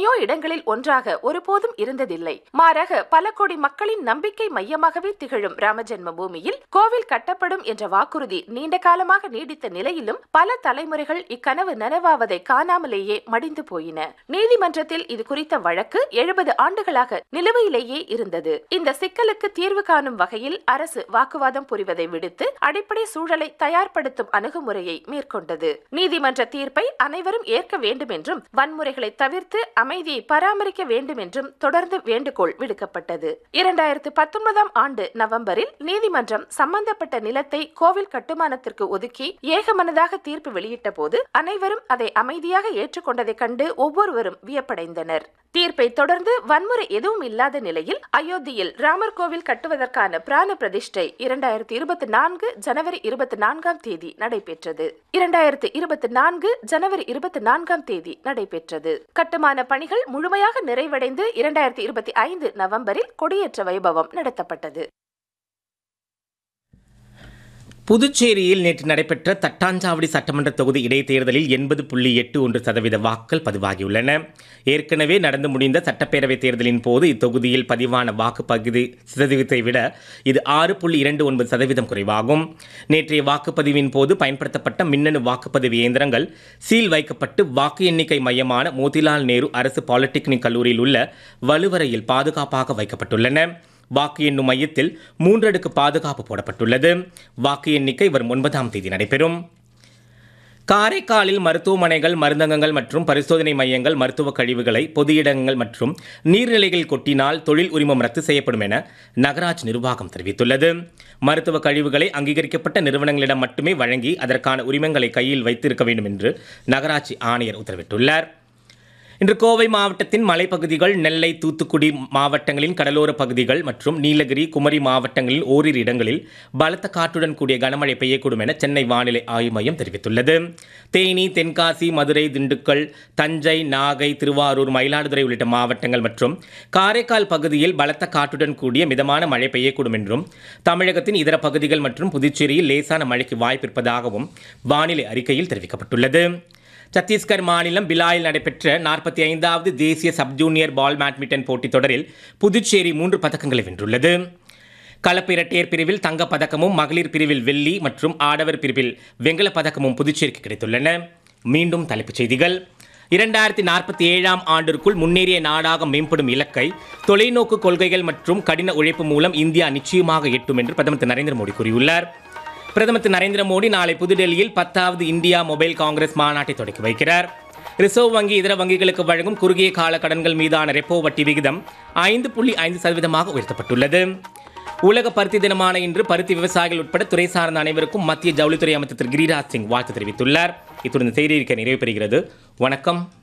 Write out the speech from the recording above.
எத்தனையோ இடங்களில் ஒன்றாக ஒருபோதும் இருந்ததில்லை மாறாக பல கோடி மக்களின் நம்பிக்கை மையமாகவே திகழும் ராமஜென்ம பூமியில் கோவில் கட்டப்படும் என்ற வாக்குறுதி நீண்ட காலமாக நீடித்த நிலையிலும் பல தலைமுறைகள் இக்கனவு நனவாவதை காணாமலேயே மடிந்து போயின நீதிமன்றத்தில் இது குறித்த வழக்கு எழுபது ஆண்டுகளாக நிலுவையிலேயே இருந்தது இந்த சிக்கலுக்கு தீர்வு காணும் வகையில் அரசு வாக்குவாதம் புரிவதை விடுத்து அடிப்படை சூழலை தயார்படுத்தும் அணுகுமுறையை மேற்கொண்டது நீதிமன்ற தீர்ப்பை அனைவரும் ஏற்க வேண்டும் என்றும் வன்முறைகளை தவிர்த்து அமைதியை பராமரிக்க வேண்டும் என்றும் தொடர்ந்து வேண்டுகோள் விடுக்கப்பட்டது இரண்டாயிரத்து பத்தொன்பதாம் ஆண்டு நவம்பரில் நீதிமன்றம் சம்பந்தப்பட்ட நிலத்தை கோவில் கட்டுமானத்திற்கு ஒதுக்கி ஏகமனதாக தீர்ப்பு வெளியிட்ட போது அனைவரும் அதை அமைதியாக ஏற்றுக்கொண்டதைக் கண்டு ஒவ்வொருவரும் வியப்படைந்தனர் தீர்ப்பை தொடர்ந்து வன்முறை எதுவும் இல்லாத நிலையில் அயோத்தியில் ராமர் கோவில் கட்டுவதற்கான பிராண பிரதிஷ்டை இரண்டாயிரத்தி இருபத்தி நான்கு ஜனவரி இருபத்தி நான்காம் தேதி நடைபெற்றது இரண்டாயிரத்தி இருபத்தி நான்கு ஜனவரி இருபத்தி நான்காம் தேதி நடைபெற்றது கட்டுமான பணிகள் முழுமையாக நிறைவடைந்து இரண்டாயிரத்தி இருபத்தி ஐந்து நவம்பரில் கொடியேற்ற வைபவம் நடத்தப்பட்டது புதுச்சேரியில் நேற்று நடைபெற்ற தட்டாஞ்சாவடி சட்டமன்ற தொகுதி இடைத்தேர்தலில் எண்பது புள்ளி எட்டு ஒன்று சதவீத வாக்குகள் பதிவாகியுள்ளன ஏற்கனவே நடந்து முடிந்த சட்டப்பேரவைத் தேர்தலின் போது இத்தொகுதியில் பதிவான வாக்கு பகுதி சதவீதத்தை விட இது ஆறு புள்ளி இரண்டு ஒன்பது சதவீதம் குறைவாகும் நேற்றைய வாக்குப்பதிவின் போது பயன்படுத்தப்பட்ட மின்னணு வாக்குப்பதிவு இயந்திரங்கள் சீல் வைக்கப்பட்டு வாக்கு எண்ணிக்கை மையமான மோதிலால் நேரு அரசு பாலிடெக்னிக் கல்லூரியில் உள்ள வலுவறையில் பாதுகாப்பாக வைக்கப்பட்டுள்ளன வாக்கு எண்ணும் மையத்தில் மூன்றடுக்கு பாதுகாப்பு போடப்பட்டுள்ளது வாக்கு எண்ணிக்கை வரும் ஒன்பதாம் தேதி நடைபெறும் காரைக்காலில் மருத்துவமனைகள் மருந்தகங்கள் மற்றும் பரிசோதனை மையங்கள் மருத்துவ கழிவுகளை பொது இடங்கள் மற்றும் நீர்நிலைகளில் கொட்டினால் தொழில் உரிமம் ரத்து செய்யப்படும் என நகராட்சி நிர்வாகம் தெரிவித்துள்ளது மருத்துவ கழிவுகளை அங்கீகரிக்கப்பட்ட நிறுவனங்களிடம் மட்டுமே வழங்கி அதற்கான உரிமங்களை கையில் வைத்திருக்க வேண்டும் என்று நகராட்சி ஆணையர் உத்தரவிட்டுள்ளார் இன்று கோவை மாவட்டத்தின் மலைப்பகுதிகள் நெல்லை தூத்துக்குடி மாவட்டங்களின் கடலோர பகுதிகள் மற்றும் நீலகிரி குமரி மாவட்டங்களில் ஓரிரு இடங்களில் பலத்த காற்றுடன் கூடிய கனமழை பெய்யக்கூடும் என சென்னை வானிலை ஆய்வு மையம் தெரிவித்துள்ளது தேனி தென்காசி மதுரை திண்டுக்கல் தஞ்சை நாகை திருவாரூர் மயிலாடுதுறை உள்ளிட்ட மாவட்டங்கள் மற்றும் காரைக்கால் பகுதியில் பலத்த காற்றுடன் கூடிய மிதமான மழை பெய்யக்கூடும் என்றும் தமிழகத்தின் இதர பகுதிகள் மற்றும் புதுச்சேரியில் லேசான மழைக்கு வாய்ப்பிருப்பதாகவும் வானிலை அறிக்கையில் தெரிவிக்கப்பட்டுள்ளது சத்தீஸ்கர் மாநிலம் பிலாயில் நடைபெற்ற நாற்பத்தி ஐந்தாவது தேசிய சப் ஜூனியர் பால் பேட்மிண்டன் போட்டித் தொடரில் புதுச்சேரி மூன்று பதக்கங்களை வென்றுள்ளது கலப்பு இரட்டையர் பிரிவில் தங்கப் பதக்கமும் மகளிர் பிரிவில் வெள்ளி மற்றும் ஆடவர் பிரிவில் வெண்கலப் பதக்கமும் புதுச்சேரிக்கு கிடைத்துள்ளன மீண்டும் தலைப்புச் செய்திகள் இரண்டாயிரத்தி நாற்பத்தி ஏழாம் ஆண்டிற்குள் முன்னேறிய நாடாக மேம்படும் இலக்கை தொலைநோக்கு கொள்கைகள் மற்றும் கடின உழைப்பு மூலம் இந்தியா நிச்சயமாக எட்டும் என்று பிரதமர் திரு நரேந்திர மோடி கூறியுள்ளார் பிரதமர் திரு நரேந்திர மோடி நாளை புதுடெல்லியில் பத்தாவது இந்தியா மொபைல் காங்கிரஸ் மாநாட்டை தொடங்கி வைக்கிறார் ரிசர்வ் வங்கி இதர வங்கிகளுக்கு வழங்கும் குறுகிய கால கடன்கள் மீதான ரெப்போ வட்டி விகிதம் ஐந்து புள்ளி ஐந்து சதவீதமாக உயர்த்தப்பட்டுள்ளது உலக பருத்தி தினமான இன்று பருத்தி விவசாயிகள் உட்பட துறை சார்ந்த அனைவருக்கும் மத்திய ஜவுளித்துறை அமைச்சர் திரு கிரிராஜ் சிங் வாழ்த்து தெரிவித்துள்ளார் இத்துடன் இந்த செய்தி அறிக்கை நிறைவு பெறுகிறது வணக்கம்